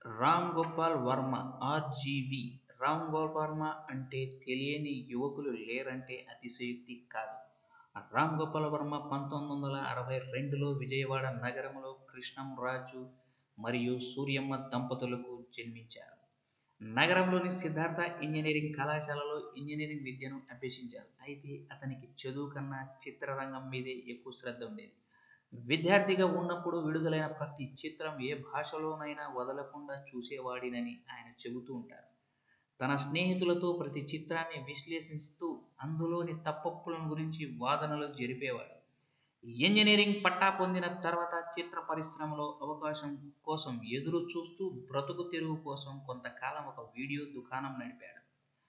Ram Gopal Varma RGV Ram Gopal Varma అంటే తెలియని యువకులు లేరంటే అతిశయోక్తి కాదు రామ్ గోపాల్ వర్మ పంతొమ్మిది వందల అరవై రెండులో విజయవాడ నగరంలో కృష్ణంరాజు మరియు సూర్యమ్మ దంపతులకు జన్మించారు నగరంలోని సిద్ధార్థ ఇంజనీరింగ్ కళాశాలలో ఇంజనీరింగ్ విద్యను అభ్యసించారు అయితే అతనికి చదువు కన్నా చిత్రరంగం మీదే ఎక్కువ శ్రద్ధ ఉండేది విద్యార్థిగా ఉన్నప్పుడు విడుదలైన ప్రతి చిత్రం ఏ భాషలోనైనా వదలకుండా చూసేవాడినని ఆయన చెబుతూ ఉంటారు తన స్నేహితులతో ప్రతి చిత్రాన్ని విశ్లేషిస్తూ అందులోని తప్పప్పులను గురించి వాదనలు జరిపేవాడు ఇంజనీరింగ్ పట్టా పొందిన తర్వాత చిత్ర పరిశ్రమలో అవకాశం కోసం ఎదురు చూస్తూ బ్రతుకు తెరువు కోసం కొంతకాలం ఒక వీడియో దుకాణం నడిపాడు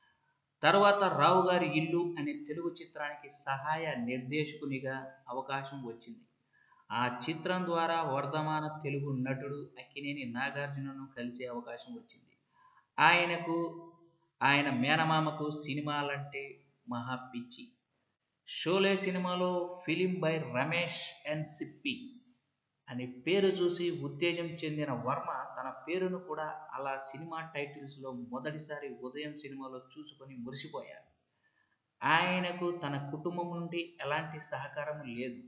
తరువాత రావు గారి ఇల్లు అనే తెలుగు చిత్రానికి సహాయ నిర్దేశకునిగా అవకాశం వచ్చింది ఆ చిత్రం ద్వారా వర్ధమాన తెలుగు నటుడు అక్కినేని నాగార్జునను కలిసే అవకాశం వచ్చింది ఆయనకు ఆయన మేనమామకు సినిమాలంటే మహా పిచ్చి షోలే సినిమాలో film by Ramesh and Sippy అనే పేరు చూసి ఉత్తేజం చెందిన వర్మ తన పేరును కూడా అలా సినిమా టైటిల్స్లో మొదటిసారి ఉదయం సినిమాలో చూసుకొని మురిసిపోయాడు ఆయనకు తన కుటుంబం నుండి ఎలాంటి సహకారం లేదు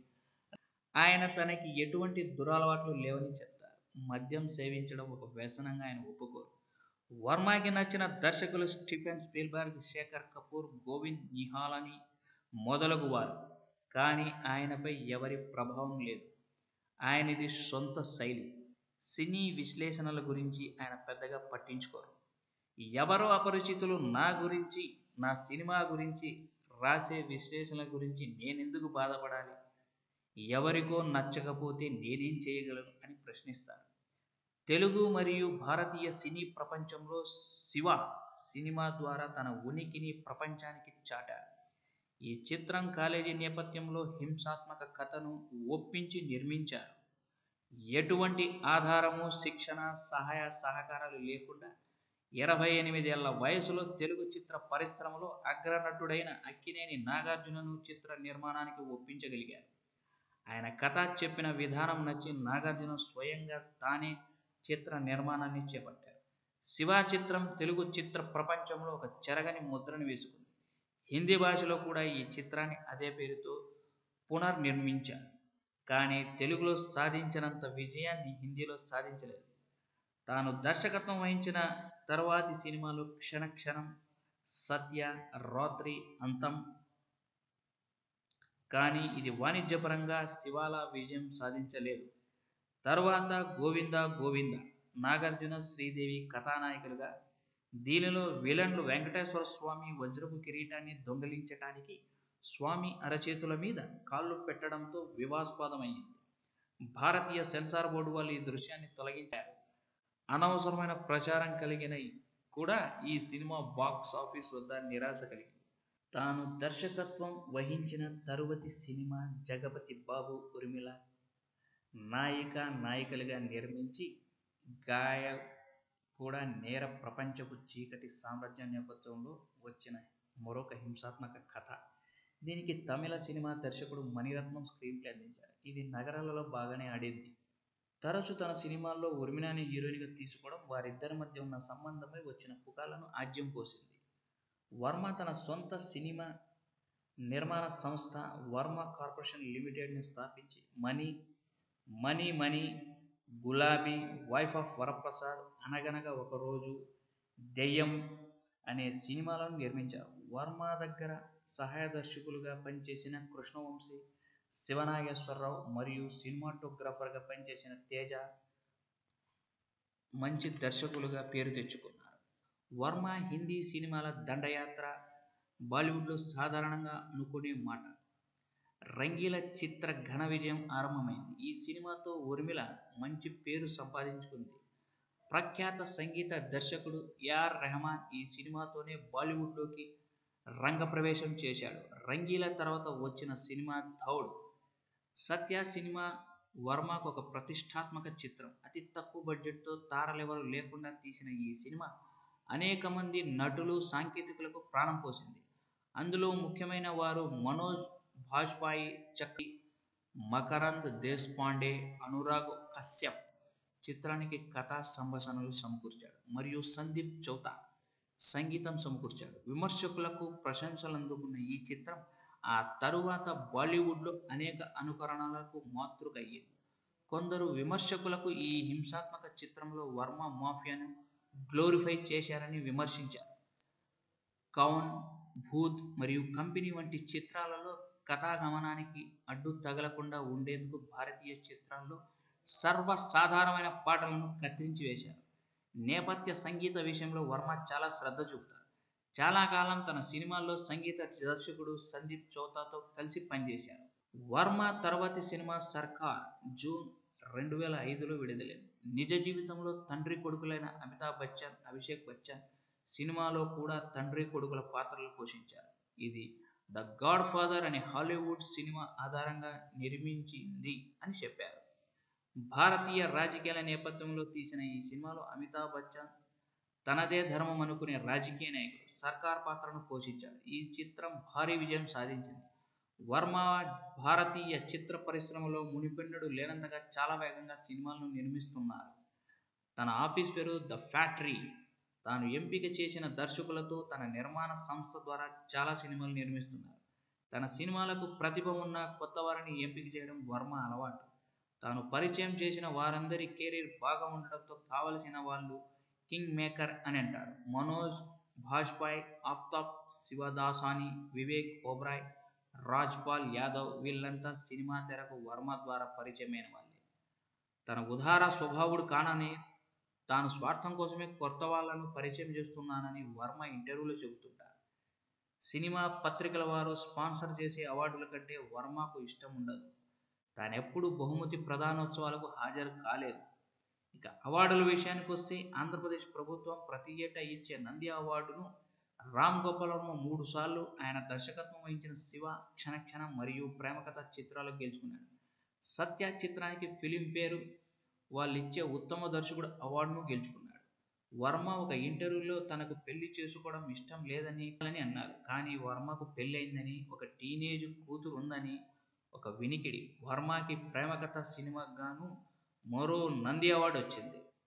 ఆయన తనకి ఎటువంటి దురలవాట్లు లేవని చెప్తారు మద్యం సేవించడం ఒక వ్యసనంగా ఆయన ఒప్పుకోరు వర్మకి నచ్చిన దర్శకులు స్టీఫెన్ స్పీల్బర్గ్ శేఖర్ కపూర్ గోవింద్ నిహాలని మొదలగు వారు కానీ ఆయనపై ఎవరి ప్రభావం లేదు ఆయనది సొంత శైలి సినీ విశ్లేషణల గురించి ఆయన పెద్దగా పట్టించుకోరు ఎవరో అపరిచితులు నా గురించి నా సినిమా గురించి రాసే విశ్లేషణల గురించి నేనెందుకు బాధపడాలి ఎవరికో నచ్చకపోతే నేనేం చేయగలను అని ప్రశ్నిస్తారు తెలుగు మరియు భారతీయ సినీ ప్రపంచంలో శివ సినిమా ద్వారా తన ఉనికిని ప్రపంచానికి చాటాడు ఈ చిత్రం కాలేజీ నేపథ్యంలో హింసాత్మక కథను ఒప్పించి నిర్మించారు ఎటువంటి ఆధారము శిక్షణ సహాయ సహకారాలు లేకుండా ఇరవై ఎనిమిదేళ్ల వయసులో తెలుగు చిత్ర పరిశ్రమలో అగ్రనటుడైన అక్కినేని నాగార్జునను చిత్ర నిర్మాణానికి ఒప్పించగలిగారు ఆయన కథ చెప్పిన విధానం నచ్చి నాగార్జున స్వయంగా తానే చిత్ర నిర్మాణాన్ని చేపట్టారు శివ చిత్రం తెలుగు చిత్ర ప్రపంచంలో ఒక చెరగని ముద్రను వేసుకుంది హిందీ భాషలో కూడా ఈ చిత్రాన్ని అదే పేరుతో పునర్నిర్మించారు కానీ తెలుగులో సాధించినంత విజయాన్ని హిందీలో సాధించలేదు తాను దర్శకత్వం వహించిన తర్వాతి సినిమాలు క్షణక్షణం సత్య రాత్రి అంతం కానీ ఇది వాణిజ్యపరంగా శివాల విజయం సాధించలేదు తరువాత గోవింద గోవింద నాగార్జున శ్రీదేవి కథానాయకులుగా దీనిలో విలన్లు వెంకటేశ్వర స్వామి వజ్రపు కిరీటాన్ని దొంగలించటానికి స్వామి అరచేతుల మీద కాళ్ళు పెట్టడంతో వివాస్పదమైంది భారతీయ సెన్సార్ బోర్డు వాళ్ళు ఈ దృశ్యాన్ని తొలగించారు అనవసరమైన ప్రచారం కలిగిన కూడా ఈ సినిమా బాక్స్ ఆఫీస్ వద్ద నిరాశ కలిగింది తాను దర్శకత్వం వహించిన తరువతి సినిమా జగపతి బాబు ఉర్మిళ నాయిక నాయకులుగా నిర్మించి గాయ కూడా నేర ప్రపంచపు చీకటి సామ్రాజ్య నేపథ్యంలో వచ్చిన మరొక హింసాత్మక కథ దీనికి తమిళ సినిమా దర్శకుడు మణిరత్నం స్క్రీన్ ప్లే అందించారు ఇది నగరాలలో బాగానే ఆడింది తరచు తన సినిమాల్లో ఉర్మిళని హీరోయిన్గా తీసుకోవడం వారిద్దరి మధ్య ఉన్న సంబంధమై వచ్చిన పుకాలను ఆజ్యం పోసింది వర్మ తన సొంత సినిమా నిర్మాణ సంస్థ వర్మ కార్పొరేషన్ లిమిటెడ్ని స్థాపించి money money money Gulabi wife of Varaprasad అనగనగా ఒకరోజు దెయ్యం అనే సినిమాలను నిర్మించారు వర్మ దగ్గర సహాయ దర్శకులుగా పనిచేసిన కృష్ణవంశీ శివనాగేశ్వరరావు మరియు సినిమాటోగ్రాఫర్గా పనిచేసిన తేజ మంచి దర్శకులుగా పేరు తెచ్చుకున్నారు వర్మ హిందీ సినిమాల దండయాత్ర బాలీవుడ్లో సాధారణంగా అనుకునే మాట రంగీల చిత్ర ఘన విజయం ఆరంభమైంది ఈ సినిమాతో ఉర్మిళ మంచి పేరు సంపాదించుకుంది ప్రఖ్యాత సంగీత దర్శకుడు ఏఆర్ రెహమాన్ ఈ సినిమాతోనే బాలీవుడ్లోకి రంగప్రవేశం చేశాడు రంగీల తర్వాత వచ్చిన సినిమా ధౌడ్ సత్య సినిమా వర్మకు ఒక ప్రతిష్టాత్మక చిత్రం అతి తక్కువ బడ్జెట్తో తారలెవరు లేకుండా తీసిన ఈ సినిమా అనేక మంది నటులు సాంకేతికులకు ప్రాణం పోసింది అందులో ముఖ్యమైన వారు మనోజ్ బాజ్పాయి చక్రి మకరంద్ దేశ్పాండే అనురాగ్ కశ్యప్ చిత్రానికి కథా సంభాషణలు సమకూర్చాడు మరియు సందీప్ చౌతా సంగీతం సమకూర్చాడు విమర్శకులకు ప్రశంసలు అందుకున్న ఈ చిత్రం ఆ తరువాత బాలీవుడ్లో అనేక అనుకరణలకు మాతృక అయ్యింది కొందరు విమర్శకులకు ఈ హింసాత్మక చిత్రంలో వర్మ మాఫియాను గ్లోరిఫై చేశారని విమర్శించారు కౌన్ భూత్ మరియు కంపెనీ వంటి చిత్రాలలో కథాగమనానికి అడ్డు తగలకుండా ఉండేందుకు భారతీయ చిత్రాల్లో సర్వసాధారణమైన పాటలను కత్తిరించి వేశారు నేపథ్య సంగీత విషయంలో వర్మ చాలా శ్రద్ధ చూపుతారు చాలా కాలం తన సినిమాల్లో సంగీత దర్శకుడు సందీప్ చౌతాతో కలిసి పనిచేశారు వర్మ తర్వాతి సినిమా సర్కార్ జూన్ రెండు వేల ఐదులో విడుదలైంది నిజ జీవితంలో తండ్రి కొడుకులైన అమితాబ్ బచ్చన్ అభిషేక్ బచ్చన్ సినిమాలో కూడా తండ్రి కొడుకుల పాత్రలు పోషించారు ఇది ద గాడ్ ఫాదర్ అనే హాలీవుడ్ సినిమా ఆధారంగా నిర్మించింది అని చెప్పారు భారతీయ రాజకీయాల నేపథ్యంలో తీసిన ఈ సినిమాలో అమితాబ్ బచ్చన్ తనదే ధర్మం అనుకునే రాజకీయ నాయకుడు సర్కార్ పాత్రను పోషించాడు ఈ చిత్రం భారీ విజయం సాధించింది వర్మ భారతీయ చిత్ర పరిశ్రమలో మునిపెన్నడు లేనంతగా చాలా వేగంగా సినిమాలను నిర్మిస్తున్నారు తన ఆఫీస్ పేరు ద ఫ్యాక్టరీ తాను ఎంపిక చేసిన దర్శకులతో తన నిర్మాణ సంస్థ ద్వారా చాలా సినిమాలు నిర్మిస్తున్నారు తన సినిమాలకు ప్రతిభ ఉన్న కొత్త వారిని ఎంపిక చేయడం వర్మ అలవాటు తాను పరిచయం చేసిన వారందరి కెరీర్ బాగా ఉండడంతో కావలసిన వాళ్ళు కింగ్ మేకర్ అని అంటారు మనోజ్ భాజ్పాయ్ ఆఫ్తాబ్ శివదాసాని వివేక్ ఓబ్రాయ్ రాజ్పాల్ యాదవ్ వీళ్ళంతా సినిమా తెరకు వర్మ ద్వారా పరిచయమైన వాళ్ళే తన ఉదార స్వభావుడు కానని తాను స్వార్థం కోసమే కొత్త వాళ్ళను పరిచయం చేస్తున్నానని వర్మ ఇంటర్వ్యూలో చెబుతుంటారు సినిమా పత్రికల వారు స్పాన్సర్ చేసే అవార్డుల కంటే వర్మకు ఇష్టం ఉండదు తానెప్పుడు బహుమతి ప్రధానోత్సవాలకు హాజరు కాలేదు ఇక అవార్డుల విషయానికి వస్తే ఆంధ్రప్రదేశ్ ప్రభుత్వం ప్రతి ఏటా ఇచ్చే నంది అవార్డును రామ్ గోపాల్ వర్మ మూడు సార్లు ఆయన దర్శకత్వం వహించిన శివ క్షణక్షణ మరియు ప్రేమకథ చిత్రాలు గెలుచుకున్నాడు సత్య చిత్రానికి ఫిలిం పేరు వాళ్ళిచ్చే ఉత్తమ దర్శకుడు అవార్డును గెలుచుకున్నాడు వర్మ ఒక ఇంటర్వ్యూలో తనకు పెళ్లి చేసుకోవడం ఇష్టం లేదని అని అన్నారు కానీ వర్మకు పెళ్ళైందని ఒక టీనేజ్ కూతురు ఉందని ఒక వినికిడి వర్మకి ప్రేమకథ సినిమాకు గాను మరో నంది అవార్డు వచ్చింది